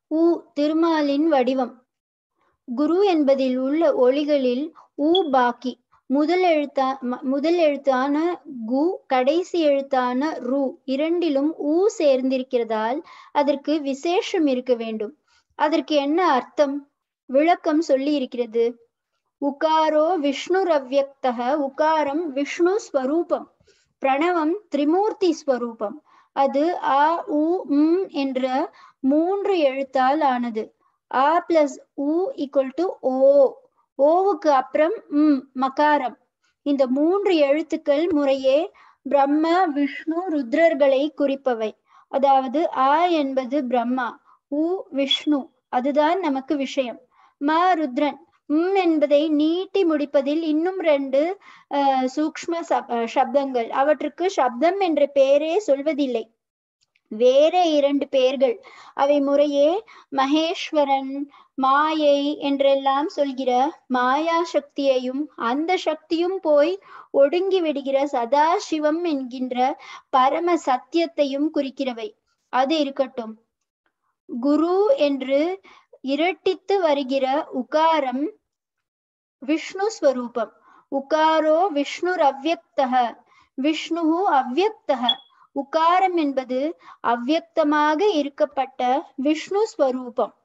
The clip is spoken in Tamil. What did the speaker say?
உ திருமாலின் வடிவம் குரு என்பதில் உள்ள ஒளிகளில் ஊ பாக்கி முதல் எழுத்தா ம- முதல் எழுத்தான கு கடைசி எழுத்தான ரு இரண்டிலும் ஊ சேர்ந்திருக்கிறதால் அதற்கு விசேஷம் இருக்க வேண்டும் அதற்கு என்ன அர்த்தம் விளக்கம் சொல்லி இருக்கிறது உகாரோ விஷ்ணு ரவ்யக்தக உகாரம் விஷ்ணு ஸ்வரூபம் பிரணவம் திரிமூர்த்தி ஸ்வரூபம் அது ஆ உ ம் என்ற மூன்று எழுத்தால் ஆனது ஆ பிளஸ் உ ஈக்குவல் டு ஓ ஓவுக்கு அப்புறம் ம் மகாரம் இந்த மூன்று எழுத்துக்கள் முறையே பிரம்ம விஷ்ணு ருத்ரர்களை குறிப்பவை அதாவது ஆ என்பது பிரம்மா உ விஷ்ணு அதுதான் நமக்கு விஷயம் ம ருத்ரன் ம் என்பதை நீட்டி முடிப்பதில் இன்னும் ரெண்டு அஹ், சூக்ஷ்ம சப்- அஹ், சப்தங்கள் அவற்றுக்கு சப்தம் என்ற பெயரே சொல்வதில்லை வேற இரண்டு பெயர்கள் அவை முறையே மகேஸ்வரன் மாயை என்றெல்லாம் சொல்கிற மாயா சக்தியையும் அந்த சக்தியும் போய் ஒடுங்கி விடுகிற சதாசிவம் என்கின்ற பரம சத்தியத்தையும் குறிக்கிறவை அது இருக்கட்டும் குரு என்று இரட்டித்து வருகிற உகாரம் விஷ்ணு ஸ்வரூபம் உகாரோ விஷ்ணுர் அவ்யக்தக விஷ்ணு அவ்யக்தக உகாரம் என்பது அவ்யக்தமாக இருக்கப்பட்ட விஷ்ணு ஸ்வரூபம்